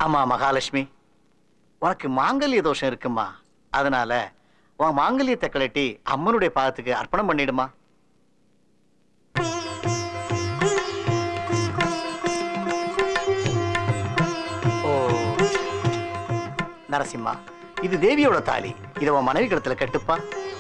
ஆமா மகாலட்சுமி உனக்கு மாங்கல்ய தோஷம் இருக்குமா அதனால உன் மாங்கல்யத்தை கழட்டி அம்மனுடைய பாதத்துக்கு அர்ப்பணம் பண்ணிடுமா ஓ நரசிம்மா இது தேவியோட தாலி இதை உன் மனைவி கழுத்துல கட்டுப்பா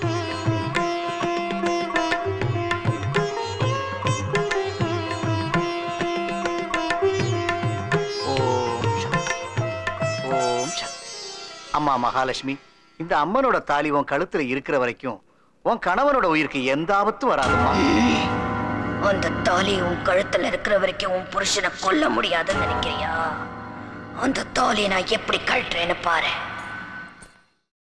ஓம் சக்தி. ஓம் சக்தி. அம்மா மகாலட்சுமி இந்த அம்மனோட தாலி உன் கழுத்துல இருக்கிற வரைக்கும் உன் கணவனோட உயிருக்கு எந்த ஆபத்தும் வராதும்மா அந்த தாலி உன் கழுத்துல இருக்கிற வரைக்கும் உன் புருஷனை கொல்ல முடியாதுன்னு நினைக்கிறியா அந்த தாலியை நான் எப்படி கழட்டுறேன்னு பாரு